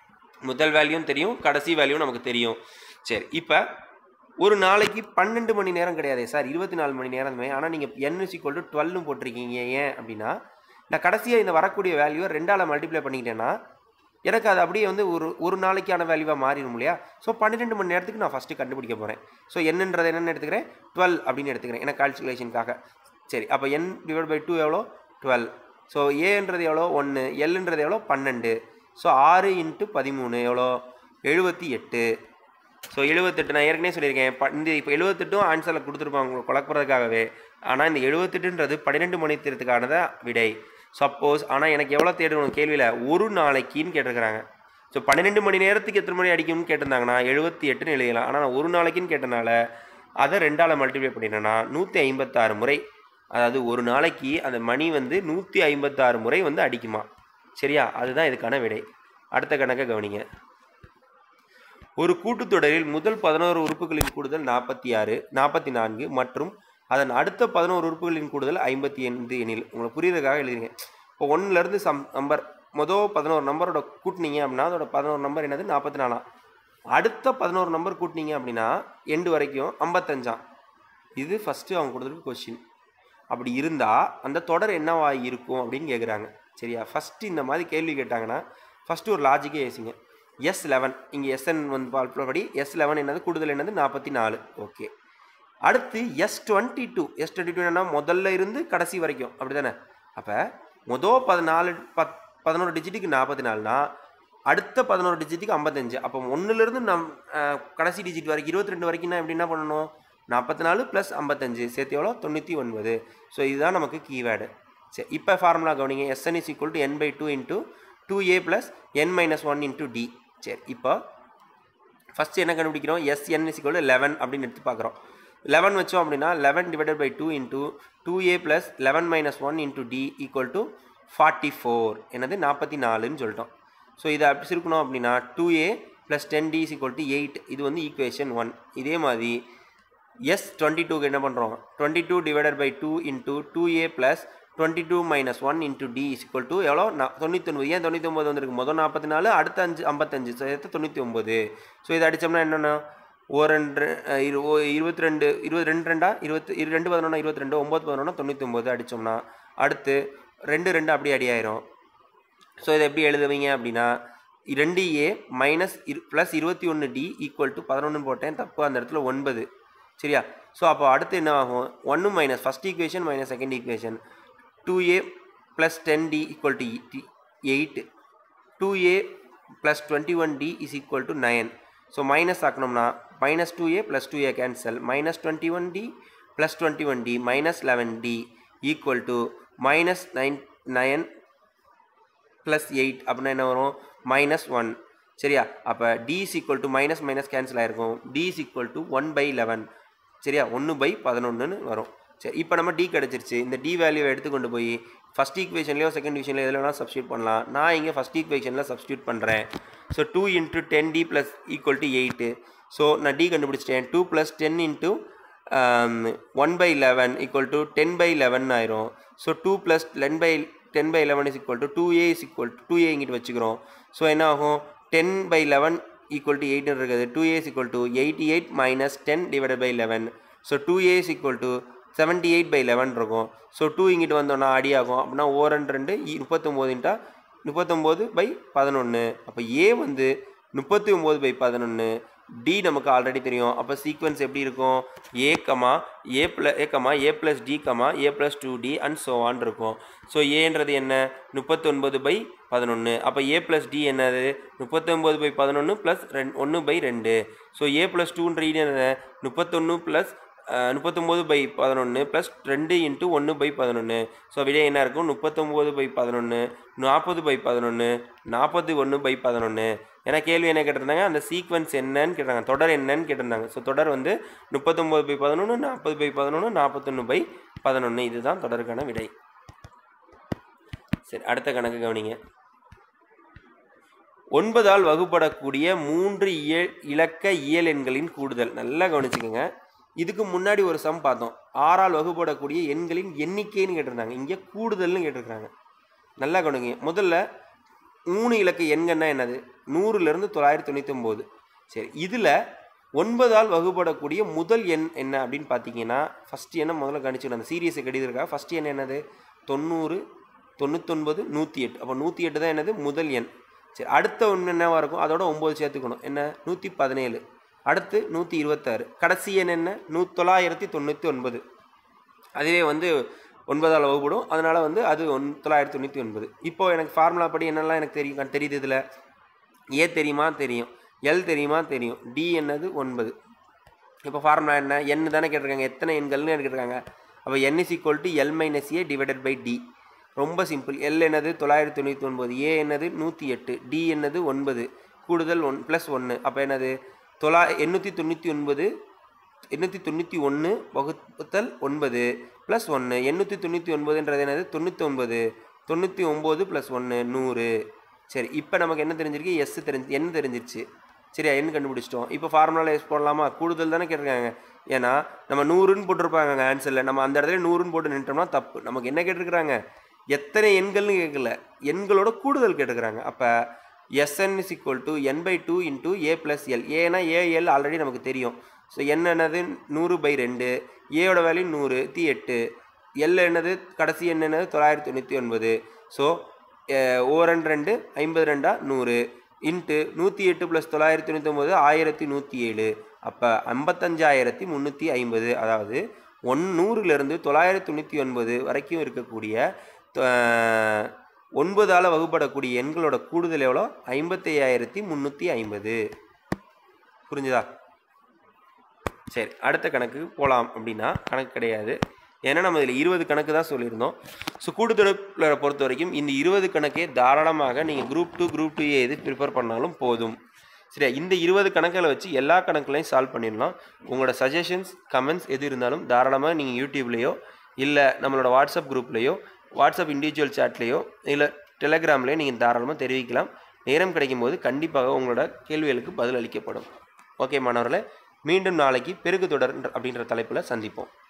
முதல் வேல்யூவும் தெரியும் கடைசி வேல்யூவும் நமக்கு தெரியும் சரி இப்போ ஒரு நாளைக்கு பன்னெண்டு மணி நேரம் கிடையாதே சார் இருபத்தி நாலு மணி நேரம் ஆனால் நீங்கள் என் இஸ் ஈக்குவல் டு டுவெல்னு போட்டிருக்கீங்க ஏன் அப்படின்னா நான் கடைசியாக இந்த வரக்கூடிய வேல்யூவை ரெண்டால் மல்டிப்ளை பண்ணிக்கிட்டேன்னா எனக்கு அது அப்படியே வந்து ஒரு ஒரு நாளைக்கான வேல்யூவாக மாறிடும் இல்லையா ஸோ பன்னிரெண்டு மணி நேரத்துக்கு நான் ஃபஸ்ட்டு கண்டுபிடிக்க போகிறேன் ஸோ என்னன்றது என்னென்னு எடுத்துக்கிறேன் டுவெல் அப்படின்னு எடுத்துக்கிறேன் ஏன்னா கால்குலேஷனுக்காக சரி அப்போ என் டிவைட் பை டூ எவ்வளோ டுவெல் ஸோ ஏன்றது எவ்வளோ ஒன்று எல்லுன்றது எவ்வளோ பன்னெண்டு ஸோ ஆறு இன்ட்டு பதிமூணு எவ்வளோ எழுபத்தி எட்டு ஸோ எழுபத்தெட்டு நான் ஏற்கனவே சொல்லியிருக்கேன் ப- இந்த இப்போ எழுபத்தெட்டும் ஆன்சரில் கொடுத்துருப்பாங்க உங்களுக்கு குழப்பறதுக்காகவே ஆனால் இந்த எழுபத்தெட்டுன்றது பன்னிரெண்டு மணி நேரத்துக்கானத விடை சப்போஸ் ஆனால் எனக்கு எவ்வளோ தேடணும் கேள்வியில் ஒரு நாளைக்குன்னு கேட்டிருக்கிறாங்க ஸோ பன்னிரெண்டு மணி நேரத்துக்கு எத்தனை மணி அடிக்கும்னு கேட்டிருந்தாங்கன்னா எழுபத்தி எட்டுன்னு எழுதலாம் ஆனால் நான் ஒரு நாளைக்குன்னு கேட்டனால அதை ரெண்டால் மல்டிப்ளை பண்ணிட்டேன்னா நூற்றி ஐம்பத்தாறு முறை அதாவது ஒரு நாளைக்கு அந்த மணி வந்து நூற்றி ஐம்பத்தாறு முறை வந்து அடிக்குமா சரியா அதுதான் இதுக்கான விடை அடுத்த கணக்கை கவனிங்க ஒரு கூட்டுத்தொடரில் முதல் பதினோரு உறுப்புகளின் கூடுதல் நாற்பத்தி ஆறு நாற்பத்தி நான்கு மற்றும் அதன் அடுத்த பதினோரு உறுப்புகளின் கூடுதல் ஐம்பத்தி ஐந்து எண்ணில் உங்களுக்கு புரியுறதுக்காக எழுதிருங்க இப்போ ஒன்றுலேருந்து சம் நம்பர் மொதல் பதினோரு நம்பரோட கூட்டினீங்க அப்படின்னா அதோட பதினோரு நம்பர் என்னது நாற்பத்தி நாலாம் அடுத்த பதினோரு நம்பர் கூட்டினீங்க அப்படின்னா எண்டு வரைக்கும் ஐம்பத்தஞ்சாம் இது ஃபஸ்ட்டு அவங்க கொடுத்துருக்கு கொஸ்டின் அப்படி இருந்தால் அந்த தொடர் என்னவா இருக்கும் அப்படின்னு கேட்குறாங்க சரியா ஃபஸ்ட்டு இந்த மாதிரி கேள்வி கேட்டாங்கன்னா ஃபஸ்ட்டு ஒரு லாஜிக்கே யோசிங்க எஸ் லெவன் இங்கே எஸ்என் வந்து படி எஸ் லெவன் என்னது கூடுதல் என்னது நாற்பத்தி நாலு ஓகே அடுத்து s twenty two s twenty two என்ன முதல்ல இருந்து கடைசி வரைக்கும் அப்படி தானே அப்போ மொதல் பதினாலு பத் பதினோரு டிஜிட்டுக்கு நாற்பத்தி நாலுனா அடுத்த பதினோரு டிஜிட்டுக்கு ஐம்பத்தஞ்சு அப்போ ஒன்றுலேருந்து நம் அஹ், கடைசி டிஜிட் வரைக்கும் இருபத்தி ரெண்டு வரைக்கும் எப்படி என்ன பண்ணணும் நாற்பத்தி நாலு ப்ளஸ் ஐம்பத்தஞ்சு சேர்த்து எவ்வளோ தொண்ணூற்றி ஒன்பது ஸோ இதுதான் நமக்கு கீவேர்டு சரி இப்போ ஃபார்முலா கவனிங்க s n is equal to n by two into two a plus n minus one into d சரி இப்போ ஃபஸ்ட்டு என்ன கண்டுபிடிக்கிறோம் எஸ்என் இஸ் ஈக்குவல் லெவன் அப்படின்னு எடுத்து பார்க்குறோம் லெவன் வச்சோம் அப்படின்னா eleven divided by two into two a plus eleven minus one into d equal to forty four என்னது நாற்பத்தி நாலுன்னு சொல்லிட்டோம் ஸோ இதை அப்படி சுருக்கணும் அப்படின்னா two a plus ten d is equal to eight இது வந்து ஈக்குவேஷன் ஒன் இதே மாதிரி எஸ் டுவெண்ட்டி டூக்கு என்ன பண்ணுறோம் twenty two divided by two into two a plus twenty two minus one into d is equal to எவ்வளோ நான் தொண்ணூத்தொன்பது ஏன் தொண்ணூத்தொம்பது வந்திருக்கு மொதல் நாற்பத்தி நாலு அடுத்த அஞ்சு ஐம்பத்தஞ்சு சேர்த்து தொண்ணூற்றி ஒம்பது ஸோ இதை அடித்தோம்னா என்னென்னா ஓ ரெண்டு அஹ், இரு ஓ இருபத்தி ரெண்டு இருபது ரெண்டு ரெண்டா இருபத்தி இரு ரெண்டு பதினொன்னா இருபத்தி ரெண்டு ஒம்பது பதினொன்னா தொண்ணூற்றி ஒம்பது அடித்தோம்னா அடுத்து ரெண்டு ரெண்டு அப்படியே அடி ஆயிரும் ஸோ இதை எப்படி எழுதுவீங்க அப்படின்னா ரெண்டு ஏ மைனஸ் இரு ப்ளஸ் இருபத்தி ஒன்று டி ஈக்குவல் டு பதினொன்று போட்டேன் தப்பு அந்த இடத்துல ஒன்பது சரியா ஸோ அப்போ அடுத்து என்ன ஆகும் ஒன்று minus first equation minus second equation two a plus ten d equal to eight two a plus twenty one d is equal to nine so minus ஆக்கணும்னா minus two a plus two a cancel minus twenty one d plus twenty one d minus eleven d equal to minus nine nine plus eight அப்படின்னா என்ன வரும் minus one சரியா அப்போ d is equal to minus minus cancel ஆயிருக்கும் d is equal to one by eleven சரியா ஒன்று by பதினொன்றுன்னு வரும் சரி இப்போ நம்ம டி கிடச்சிருச்சு இந்த டி வேல்யூவை எடுத்து கொண்டு போய் ஃபஸ்ட் ஈக்குவேஷன்லையோ செகண்ட் ஈக்குவேஷன்லையோ எதில் வேணால் சப்ஸ்டியூட் பண்ணலாம் நான் இங்கே ஃபஸ்ட் ஈக்குவேஷனில் சப்ஸ்டியூட் பண்ணுறேன் so two into ten d plus equal to eight so நான் டி கண்டுபிடிச்சிட்டேன் two plus ten into one by eleven equal to ten by eleven ஆயிரும் so two plus ten by ten by eleven is equal to two a is equal to a இங்கிட்டு வச்சுக்கிறோம் so என்ன ஆகும் ten by eleven equal to எயிட்னு இருக்குது two a is equal to eighty eight minus ten divided by eleven so two a is equal to seventy eight by eleven இருக்கும் so two இங்கிட்டு வந்தோன்னா அடி ஆகும் அப்படின்னா ஓ ரெண்டு ரெண்டு இ- முப்பத்தொம்போதுன்ட்டா முப்பத்தொம்போது பை பதினொன்று அப்போ ஏ வந்து முப்பத்தி ஒம்பது பை பதினொன்று டி நமக்கு ஆல்ரெடி தெரியும் அப்போ சீக்வன்ஸ் எப்படி இருக்கும் a comma a plus a comma a plus d comma a plus two d and so on இருக்கும் ஸோ ஏன்றது என்ன முப்பத்தொன்பது பை பதினொன்று அப்போ ஏ ப்ளஸ் டி என்னது முப்பத்தொன்பது பை பதினொன்று ப்ளஸ் ரெண் ஒன்று பை ரெண்டு ஸோ ஏ ப்ளஸ் டூன்ற ஈடு என்ன முப்பத்தொன்று ப்ளஸ் முப்பத்தொம்போது பை பதினொன்று ப்ளஸ் ரெண்டு இன்ட்டு ஒன்று பை பதினொன்று ஸோ விடை என்ன இருக்கும் முப்பத்தொம்போது பை பதினொன்று நாற்பது பை பதினொன்று நாற்பத்தி ஒன்று பை பதினொன்று ஏன்னா கேள்வி என்ன கேட்டிருந்தாங்க அந்த சீக்வன்ஸ் என்னன்னு கேட்டாங்க தொடர் என்னன்னு கேட்டிருந்தாங்க ஸோ தொடர் வந்து முப்பத்தொம்போது பை பதினொன்று நாற்பது பை பதினொன்று நாற்பத்தொன்று பை பதினொன்று இதுதான் தொடருக்கான விடை சரி அடுத்த கணக்கு கவனிங்க ஒன்பதால் வகுப்படக்கூடிய மூன்று இயல் இலக்க இயல் எண்களின் கூடுதல் நல்லா கவனிச்சுக்கோங்க இதுக்கு முன்னாடி ஒரு சம் பார்த்தோம் ஆறால் வகுப்படக்கூடிய எண்களின் எண்ணிக்கைன்னு கேட்டிருந்தாங்க இங்கே கூடுதல்னு கேட்டிருக்காங்க நல்லா கவனிங்க முதல்ல மூணு இலக்க எண்கள்னா என்னது நூறுலேருந்து தொள்ளாயிரத்தி தொண்ணூற்றி ஒம்பது சரி இதில் ஒன்பதால் வகுப்படக்கூடிய முதல் எண் என்ன அப்படின்னு பார்த்தீங்கன்னா ஃபஸ்ட் எண்ணை முதல்ல கணிச்சுக்கணும் அந்த சீரியஸை கடிதற்காக ஃபஸ்ட் எண் என்னது தொண்ணூறு தொண்ணூத்தொன்பது நூற்றி எட்டு அப்போ நூற்றி எட்டு தான் என்னது முதல் எண் சரி அடுத்த ஒன்று என்னவா இருக்கும் அதோட ஒம்பது சேர்த்துக்கணும் என்ன நூற்றி பதினேழு அடுத்து நூற்றி இருபத்தாறு கடைசி எண் என்ன நூ தொள்ளாயிரத்தி தொண்ணூற்றி ஒன்பது அதுவே வந்து ஒன்பதால் வகுப்படும் அதனால் வந்து அது ஒன் தொள்ளாயிரத்தி தொண்ணூற்றி ஒன்பது இப்போது எனக்கு ஃபார்முலா படி என்னெல்லாம் எனக்கு தெரியும் தெரியுது இதில் ஏ தெரியுமா தெரியும் எல் தெரியுமா தெரியும் டி என்னது ஒன்பது இப்போ ஃபார்முலா என்ன என் தானே கேட்டிருக்காங்க எத்தனை எண்கள்னு கேட்டிருக்காங்க அப்போ n is equal to L minus A divided by d ரொம்ப சிம்பிள் எல் என்னது தொள்ளாயிரத்தி தொண்ணூற்றி ஒன்பது ஏ என்னது நூற்றி எட்டு டி என்னது ஒன்பது கூடுதல் ஒன் ப்ளஸ் ஒன்று அப்போ என்னது தொள்ளா எண்ணூற்றி தொண்ணூற்றி ஒன்பது எண்ணூற்றி தொண்ணூற்றி ஒன்று வகுத்தல் ஒன்பது ப்ளஸ் ஒன்று எண்ணூற்றி தொண்ணூற்றி ஒன்பதுன்றது என்னது தொண்ணூற்றி ஒன்பது தொண்ணூற்றி ஒம்பது ப்ளஸ் ஒன்று நூறு சரி இப்போ நமக்கு என்ன தெரிஞ்சிருக்கு எஸ் தெரிஞ்சு என்ன தெரிஞ்சிருச்சு சரியா எண் கண்டுபிடிச்சிட்டோம் இப்போ ஃபார்முலாவில் யூஸ் பண்ணலாமா கூடுதல் தானே கேட்டிருக்காங்க ஏன்னா நம்ம நூறுன்னு போட்டிருப்பாங்க ஆன்சரில் நம்ம அந்த இடத்துல நூறுன்னு போட்டு நின்ட்டோம்னா தப்பு நமக்கு என்ன கேட்டிருக்கிறாங்க எத்தனை எண்கள்னு கேட்கல எண்களோட கூடுதல் கேட்டுக்கிறாங்க அப்போ s n is equal to n by two into a plus l ஏன்னா ஏஎல் ஆல்ரெடி நமக்கு தெரியும் ஸோ என் என்னது நூறு பை ரெண்டு ஏயோட வேல்யூ நூறு தி எட்டு எல் என்னது கடைசி எண் என்னது தொள்ளாயிரத்தி தொண்ணூற்றி ஒன்பது ஸோ ஓ ரெண்டு ரெண்டு ஐம்பது ரெண்டா நூறு இன்ட்டு நூற்றி எட்டு ப்ளஸ் தொள்ளாயிரத்தி தொண்ணூற்றி ஒம்பது ஆயிரத்தி நூற்றி ஏழு அப்போ ஐம்பத்தஞ்சாயிரத்தி முந்நூற்றி ஐம்பது அதாவது ஒன் நூறுலேருந்து தொள்ளாயிரத்தி தொண்ணூற்றி ஒன்பது வரைக்கும் இருக்கக்கூடிய தொ- ஒன்பதால் வகுப்படக்கூடிய எண்களோட கூடுதல் எவ்வளோ ஐம்பத்தையாயிரத்தி முந்நூற்றி ஐம்பது புரிஞ்சுதா சரி அடுத்த கணக்கு போகலாம் அப்படின்னா கணக்கு கிடையாது ஏன்னா நம்ம இதில் இருபது கணக்கு தான் சொல்லியிருந்தோம் ஸோ கூட்டுத்தொடர்பில் பொறுத்த வரைக்கும் இந்த இருபது கணக்கே தாராளமாக நீங்கள் குரூப் டூ குரூப் டூ எது ப்ரிப்பேர் பண்ணாலும் போதும் சரியா இந்த இருபது கணக்கில் வச்சு எல்லா கணக்குலையும் சால்வ் பண்ணிடலாம் உங்களோட சஜஷன்ஸ் கமெண்ட்ஸ் எது இருந்தாலும் தாராளமாக நீங்கள் யூடியூப்லேயோ இல்லை நம்மளோட வாட்ஸ்அப் குரூப்லேயோ வாட்ஸ்அப் இண்டிவிஜுவல் சாட்லேயோ இல்லை டெலகிராம்லேயோ நீங்கள் தாராளமாக தெரிவிக்கலாம் நேரம் கிடைக்கும் போது கண்டிப்பாக உங்களோட கேள்விகளுக்கு பதில் அளிக்கப்படும் ஓகே மாணவர்களே மீண்டும் நாளைக்கு பெருக்கு தொடர் அப்படின்ற தலைப்பில் சந்திப்போம்